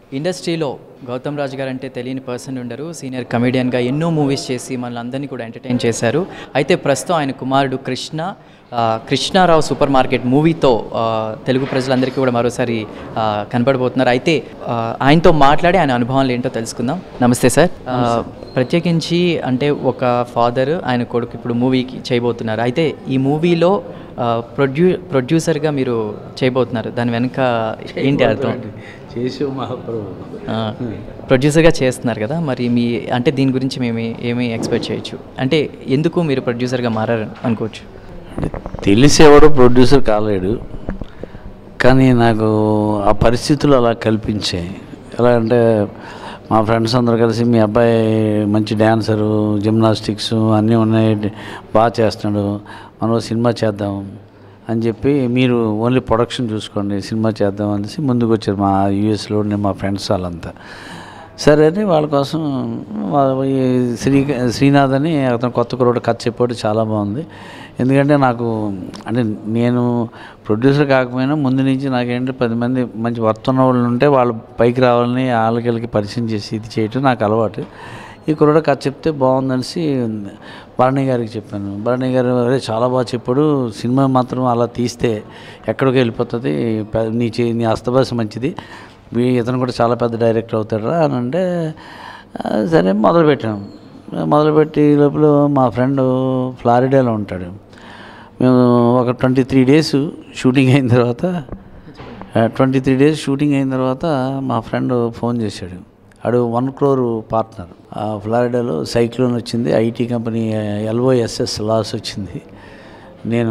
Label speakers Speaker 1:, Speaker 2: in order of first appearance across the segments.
Speaker 1: ఇండస్ట్రీలో గౌతమ్ రాజు గారు అంటే తెలియని పర్సన్ ఉండరు సీనియర్ కమెడియన్గా ఎన్నో మూవీస్ చేసి మనల్ని అందరినీ కూడా ఎంటర్టైన్ చేశారు అయితే ప్రస్తుతం ఆయన కుమారుడు కృష్ణ ఆ, కృష్ణారావు సూపర్ మార్కెట్ మూవీతో ఆ, తెలుగు ప్రజలందరికీ కూడా మరోసారి ఆ, కనపడబోతున్నారు అయితే ఆ, ఆయనతో మాట్లాడి ఆయన అనుభవాలు ఏంటో తెలుసుకుందాం నమస్తే సార్ ఆ, ప్రత్యేకించి అంటే ఒక ఫాదర్ ఆయన కొడుకు ఇప్పుడు మూవీకి చేయబోతున్నారు అయితే ఈ మూవీలో ప్రొడ్యూ ప్రొడ్యూసర్గా మీరు చేయబోతున్నారు దాని వెనుక ఏంటి అర్థం
Speaker 2: చేసే మహాప్రభు
Speaker 1: ఆ, ప్రొడ్యూసర్గా చేస్తున్నారు కదా మరి మీ అంటే దీని గురించి మేము ఏమి ఎక్స్పెక్ట్ చేయొచ్చు అంటే ఎందుకు మీరు ప్రొడ్యూసర్గా మారారు అనుకోవచ్చు
Speaker 2: అంటే తెలిసేవాడు ప్రొడ్యూసర్ కాలేడు కానీ నాకు ఆ పరిస్థితులు అలా కల్పించాయి ఎలా అంటే మా ఫ్రెండ్స్ అందరూ కలిసి మీ అబ్బాయి మంచి డ్యాన్సరు జిమ్నాస్టిక్స్ అన్నీ ఉన్నాయి బాగా చేస్తున్నాడు మనం ఓ సినిమా చేద్దాం అని చెప్పి మీరు ఓన్లీ ప్రొడక్షన్ చూసుకోండి సినిమా చేద్దాం అనేసి ముందుకు వచ్చారు మా యూఎస్లో ఉండే మా ఫ్రెండ్స్ వాళ్ళంతా సరే అని వాళ్ళ కోసం వా- ఈ శ్రీ శ్రీనాథ్ అని అతను కొత్త కురోడు కథ చెప్పాడు చాలా బాగుంది ఎందుకంటే నాకు అంటే నేను ప్రొడ్యూసర్ కాకపోయినా ముందు నుంచి నాకేంటి పది మంది మంచి వర్త్ ఉన్న వాళ్ళు ఉంటే వాళ్ళు పైకి రావాలని వాళ్ళకి వీళ్ళకి పరిచయం చేసి ఇది చేయటం నాకు అలవాటు ఈ కుర్రాడు కథ చెప్తే బాగుందనేసి భరణి గారికి చెప్పాను భరణి గారు అరే చాలా బాగా చెప్పాడు సినిమా మాత్రం అలా తీస్తే ఎక్కడికి వెళ్ళిపోతుంది పె- నీ చే నీ అస్తభాష మంచిది వీ- ఇతను కూడా చాలా పెద్ద డైరెక్టర్ అవుతాడు అని అంటే "ఆ, సరే మొదలుపెట్టాం మొదలుపెట్టి లోపల మా ఫ్రెండ్ ఫ్లారిడాలో ఉంటాడు మేము ఒక ట్వంటీ త్రీ డేస్ షూటింగ్ అయిన తర్వాత ట్వంటీ త్రీ డేస్ షూటింగ్ అయిన తర్వాత మా ఫ్రెండ్ ఫోన్ చేశాడు ఆడు వన్ క్రోర్ పార్ట్నర్ ఆ ఫ్లారిడాలో సైక్లోన్ వచ్చింది ఐటీ కంపెనీ ఎల్ఓఎస్ఎస్ లాస్ వచ్చింది నేను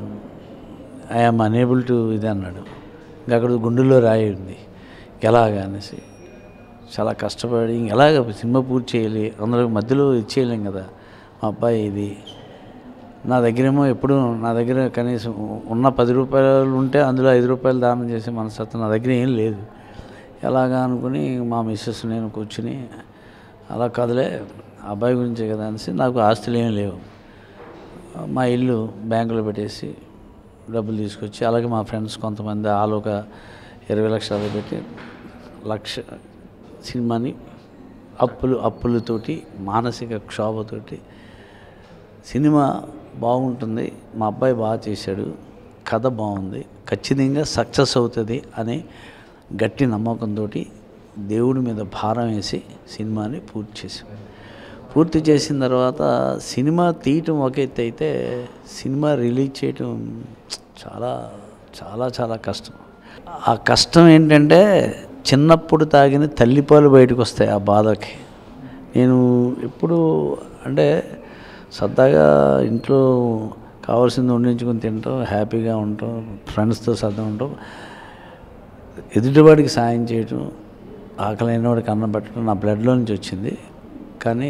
Speaker 2: ఐఎమ్ అనేబుల్ టు ఇది అన్నాడు ఇంకా అక్కడ గుండెల్లో రాయి ఉంది ఎలాగా అనేసి చాలా కష్టపడి ఇంక ఎలాగ సినిమా పూర్తి చేయాలి అందరికి మధ్యలో ఇది చేయలేం కదా మా అబ్బాయి ఇది నా దగ్గరేమో ఎప్పుడు నా దగ్గర కనీసం ఉన్న పది రూపాయలు ఉంటే అందులో ఐదు రూపాయలు దానం చేసే మనస్తత్వం నా దగ్గర ఏం లేదు ఎలాగా అనుకుని మా మిస్సెస్ నేను కూర్చుని అలా కదలే అబ్బాయి గురించే కదా అనేసి నాకు ఆస్తులు ఏం లేవు మా ఇల్లు బ్యాంకులో పెట్టేసి డబ్బులు తీసుకొచ్చి అలాగే మా ఫ్రెండ్స్ కొంతమంది వాళ్ళు ఒక ఇరవై లక్షలు పెట్టి లక్ష సినిమాని అప్పులు అప్పులతోటి మానసిక క్షోభతోటి సినిమా బాగుంటుంది మా అబ్బాయి బాగా చేశాడు కథ బాగుంది ఖచ్చితంగా సక్సెస్ అవుతుంది అనే గట్టి నమ్మకంతో దేవుడి మీద భారం వేసి సినిమాని పూర్తి చేశాం పూర్తి చేసిన తర్వాత సినిమా తీయటం ఒక ఎత్తు అయితే సినిమా రిలీజ్ చేయటం చాలా చాలా చాలా కష్టం ఆ కష్టం ఏంటంటే చిన్నప్పుడు తాగిన తల్లిపాలు బయటకు వస్తాయి ఆ బాధకి నేను ఎప్పుడు అంటే సరదాగా ఇంట్లో కావాల్సింది వండించుకొని తింటాం హ్యాపీగా ఉంటాం ఫ్రెండ్స్తో సరదా ఉంటాం ఎదుటివాడికి సాయం చేయటం ఆకలైన వాడికి అన్నం పెట్టడం నా బ్లడ్లో నుంచి వచ్చింది కానీ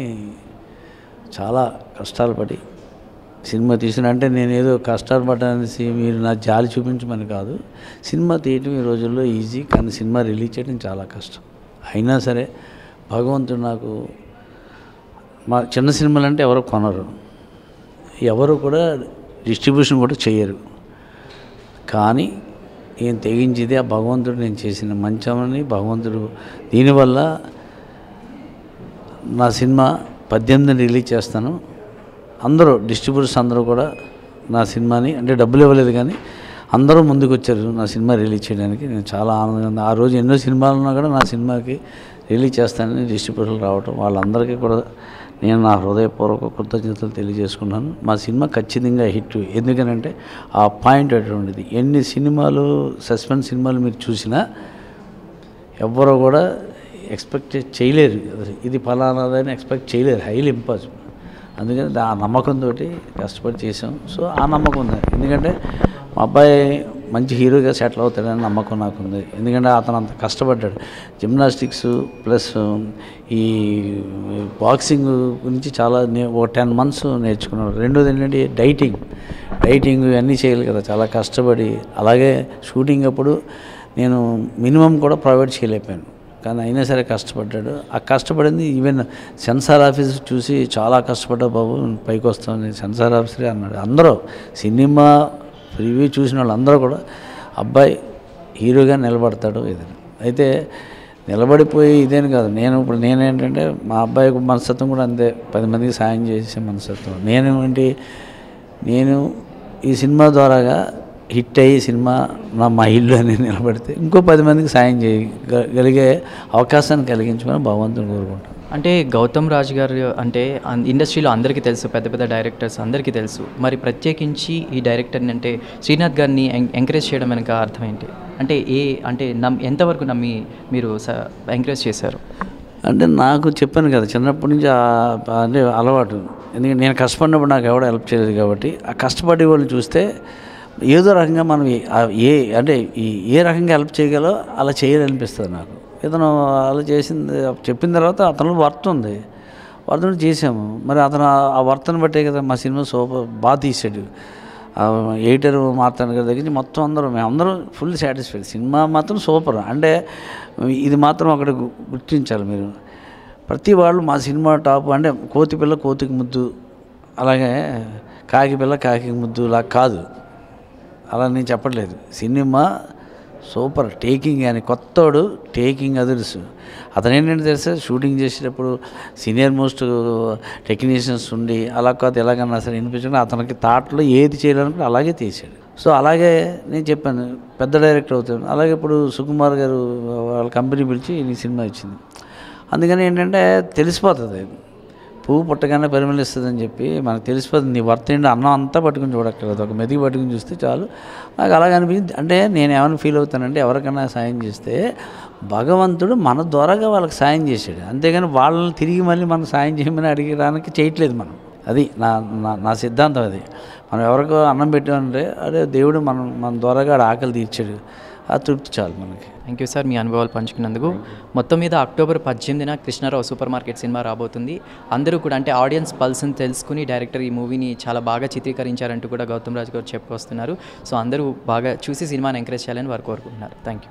Speaker 2: చాలా కష్టాలు పడి సినిమా తీసిన అంటే నేను ఏదో కష్టాలు పడ్డానేసి మీరు నా జాలి చూపించమని కాదు సినిమా తీయటం ఈ రోజుల్లో ఈజీ కానీ సినిమా రిలీజ్ చేయడం చాలా కష్టం అయినా సరే భగవంతుడు నాకు మా చిన్న సినిమాలు అంటే ఎవరు కొనరు ఎవరు కూడా డిస్ట్రిబ్యూషన్ కూడా చేయరు కానీ నేను తెగించింది ఆ భగవంతుడు నేను చేసిన మంచమని భగవంతుడు దీనివల్ల నా సినిమా పద్దెనిమిదిని రిలీజ్ చేస్తాను అందరూ డిస్ట్రిబ్యూటర్స్ అందరూ కూడా నా సినిమాని అంటే డబ్బులు ఇవ్వలేదు కానీ అందరూ ముందుకు వచ్చారు నా సినిమా రిలీజ్ చేయడానికి నేను చాలా ఆనందంగా ఉంది ఆ రోజు ఎన్నో సినిమాలు ఉన్నా కూడా నా సినిమాకి రిలీజ్ చేస్తానని డిస్ట్రిబ్యూటర్లు రావటం వాళ్ళందరికీ కూడా నేను నా హృదయపూర్వక కృతజ్ఞతలు తెలియజేసుకున్నాను మా సినిమా ఖచ్చితంగా హిట్ ఎందుకనంటే ఆ పాయింట్ అటువంటిది ఎన్ని సినిమాలు సస్పెన్స్ సినిమాలు మీరు చూసినా ఎవ్వరూ కూడా ఎక్స్పెక్ట్ చేయలేరు ఇది ఫలానాదని ఎక్స్పెక్ట్ చేయలేరు హైలీ ఇంపాసిబుల్ అందుకని దా- ఆ నమ్మకంతో కష్టపడి చేసాం సో ఆ నమ్మకం ఉంది ఎందుకంటే మా అబ్బాయి మంచి హీరోగా సెటిల్ అవుతాడని నమ్మకం నాకు ఉంది ఎందుకంటే అతను అంత కష్టపడ్డాడు జిమ్నాస్టిక్స్ ప్లస్ ఈ బాక్సింగ్ గురించి చాలా నే ఒక టెన్ మంత్స్ నేర్చుకున్నాడు రెండోది ఏంటంటే డైటింగ్ డైటింగ్ ఇవన్నీ చేయాలి కదా చాలా కష్టపడి అలాగే షూటింగ్ అప్పుడు నేను మినిమం కూడా ప్రొవైడ్ చేయలేకపోయాను కానీ అయినా సరే కష్టపడ్డాడు ఆ కష్టపడింది ఈవెన్ సెన్సార్ ఆఫీస్ చూసి చాలా కష్టపడ్డా బాబు పైకి వస్తామని సెన్సార్ ఆఫీసరే అన్నాడు అందరూ సినిమా రివ్యూ చూసిన వాళ్ళందరూ కూడా అబ్బాయి హీరోగా నిలబడతాడు ఇది అయితే నిలబడిపోయి ఇదేని కాదు నేను ఇప్పుడు నేనేంటంటే మా అబ్బాయి మనస్తత్వం కూడా అంతే పది మందికి సాయం చేసే మనస్తత్వం నేనేంటి నేను ఈ సినిమా ద్వారాగా హిట్ అయ్యి సినిమా నా మా ఇల్లు అని నిలబడితే ఇంకో పది మందికి సాయం చేయగలిగే అవకాశాన్ని కలిగించమని భగవంతుని కోరుకుంటాను
Speaker 1: అంటే గౌతమ్ రాజ్ గారు అంటే అన్- ఇండస్ట్రీలో అందరికీ తెలుసు పెద్ద పెద్ద డైరెక్టర్స్ అందరికీ తెలుసు మరి ప్రత్యేకించి ఈ డైరెక్టర్ని అంటే శ్రీనాథ్ గారిని ఎం- ఎంకరేజ్ చేయడం వెనక అర్థం ఏంటి అంటే ఏ అంటే నమ్ ఎంతవరకు నమ్మి మీరు స- ఎంకరేజ్ చేశారు
Speaker 2: అంటే నాకు చెప్పాను కదా చిన్నప్పటి నుంచి ఆ- ఆ అంటే అలవాటు ఎందుకంటే నేను కష్టపడినప్పుడు నాకు ఎవడో హెల్ప్ చేయలేదు కాబట్టి ఆ కష్టపడే వాళ్ళని చూస్తే ఏదో రకంగా మనం ఏ- ఆ ఏ అంటే ఈ ఏ రకంగా హెల్ప్ చేయగలో అలా చేయాలనిపిస్తుంది నాకు ఇతను అలా చేసింది చెప్పిన తర్వాత అతను వర్త్ ఉంది వర్త్ ఉండి చేసాము మరి అతను ఆ- ఆ వర్తను బట్టే కదా మా సినిమా సూపర్ బాగా తీసాడు ఆ ఎయిటర్ మార్తాను గారి దగ్గర నుంచి మొత్తం అందరం మేము అందరం ఫుల్ సాటిస్ఫైడ్ సినిమా మాత్రం సూపర్ అంటే ఇది మాత్రం అక్కడ గు- గుర్తించాలి మీరు ప్రతి వాళ్ళు మా సినిమా టాప్ అంటే కోతి పిల్ల కోతికి ముద్దు అలాగే కాకి పిల్ల కాకి ముద్దు లాగా కాదు అలా నేను చెప్పట్లేదు సినిమా సూపర్ టేకింగ్ కానీ కొత్తోడు టేకింగ్ అదర్స్ అతను ఏంటంటే తెలుసా షూటింగ్ చేసేటప్పుడు సీనియర్ మోస్ట్ టెక్నీషియన్స్ ఉండి అలా కాదు ఎలాగన్నా సరే వినిపించడం అతనికి థాట్లో ఏది చేయాలనుకుంటే అలాగే తీసాడు సో అలాగే నేను చెప్పాను పెద్ద డైరెక్టర్ అవుతాను అలాగే ఇప్పుడు సుకుమార్ గారు వాళ్ళ కంపెనీ పిలిచి నీ సినిమా ఇచ్చింది అందుకని ఏంటంటే తెలిసిపోతుంది పువ్వు పుట్టగానే పరిమళిస్తుందని చెప్పి మనకు తెలిసిపోతుంది నీ వర్త ఏంటి అన్నం అంతా పట్టుకుని చూడక్కర్లేదు ఒక మెదిగి పట్టుకుని చూస్తే చాలు నాకు అలాగ అనిపించింది అంటే నేను ఏమైనా ఫీల్ అవుతానంటే ఎవరికైనా సాయం చేస్తే భగవంతుడు మన ద్వారాగా వాళ్ళకి సాయం చేశాడు అంతేగాని వాళ్ళని తిరిగి మళ్ళీ మనం సాయం చేయమని అడిగడానికి చేయట్లేదు మనం అది నా నా నా సిద్ధాంతం అది మనం ఎవరికో అన్నం పెట్టామంటే అదే దేవుడు మనం మన ద్వారాగా ఆడ ఆకలి తీర్చాడు ఆ తృప్తి చాలు మనకి
Speaker 1: థ్యాంక్ యూ సార్ మీ అనుభవాలు పంచుకున్నందుకు మొత్తం మీద అక్టోబర్ పద్దెనిమిదిన కృష్ణారావు సూపర్ మార్కెట్ సినిమా రాబోతుంది అందరూ కూడా అంటే ఆడియన్స్ పల్స్ని తెలుసుకుని డైరెక్టర్ ఈ మూవీని చాలా బాగా చిత్రీకరించారంటూ కూడా గౌతమ్ రాజు గారు చెప్పుకొస్తున్నారు సో అందరూ బాగా చూసి సినిమాని ఎంకరేజ్ చేయాలని వారు కోరుకుంటున్నారు thank you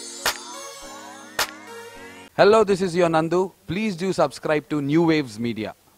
Speaker 3: Hello, this is your Nandu. Please do subscribe to New Waves Media.